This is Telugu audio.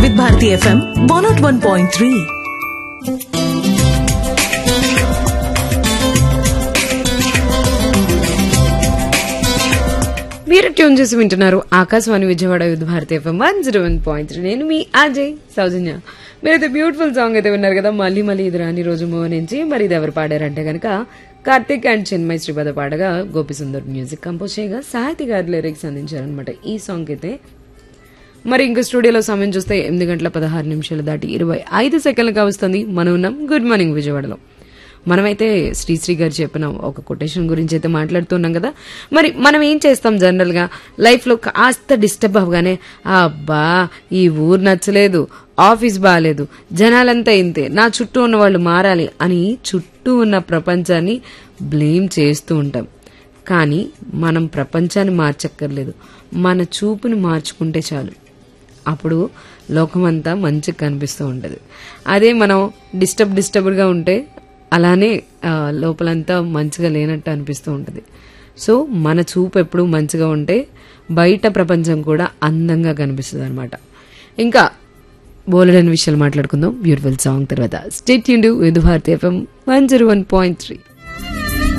వివిధ Bharati FM one nought one point three మీరు ట్యూన్ చేసి వింటున్నారు Akashvani Vijayawada Vividh Bharati FM one zero one point three నేను మీ అజయ్ సౌజన్య మీరైతే బ్యూటిఫుల్ సాంగ్ అయితే విన్నారు కదా మళ్ళీ మళ్ళీ ఇది రాని రోజు మూవ నుంచి మరి ఇది ఎవరు పాడారంటే గనక కార్తిక్ అండ్ చిన్మయ్ శ్రీపద పాడగా గోపిసుందర్ మ్యూజిక్ కంపోజ్ చేయగా సాహితీ గారి లిరిక్స్ అందించారనమాట ఈ సాంగ్ అయితే మరి ఇంకో స్టూడియోలో సమయం చూస్తే ఎనిమిది గంటల పదహారు నిమిషాలు దాటి ఇరవై ఐదు సెకండ్లుగా వస్తుంది మనం ఉన్నాం గుడ్ మార్నింగ్ విజయవాడలో మనమైతే శ్రీశ్రీ గారు చెప్పిన ఒక కొటేషన్ గురించి అయితే మాట్లాడుతున్నాం కదా మరి మనం ఏం చేస్తాం జనరల్ గా లైఫ్ లో కాస్త డిస్టర్బ్ అవ్వగానే అబ్బా ఈ ఊరు నచ్చలేదు ఆఫీస్ బాగాలేదు జనాలంతా ఇంతే నా చుట్టూ ఉన్న వాళ్ళు మారాలి అని చుట్టూ ఉన్న ప్రపంచాన్ని బ్లేమ్ చేస్తూ ఉంటాం కానీ మనం ప్రపంచాన్ని మార్చక్కర్లేదు మన చూపుని మార్చుకుంటే చాలు అప్పుడు లోకమంతా మంచిగా కనిపిస్తూ ఉంటుంది అదే మనం డిస్టర్బ్ డిస్టర్బ్డ్గా ఉంటే అలానే ఆ, లోపలంతా మంచిగా లేనట్టు అనిపిస్తూ ఉంటుంది సో మన చూపు ఎప్పుడు మంచిగా ఉంటే బయట ప్రపంచం కూడా అందంగా కనిపిస్తుంది అనమాట ఇంకా బోలెడని విషయాలు మాట్లాడుకుందాం బ్యూటిఫుల్ సాంగ్ తర్వాత స్టేట్ యూన్ with Bharati FM one zero one point three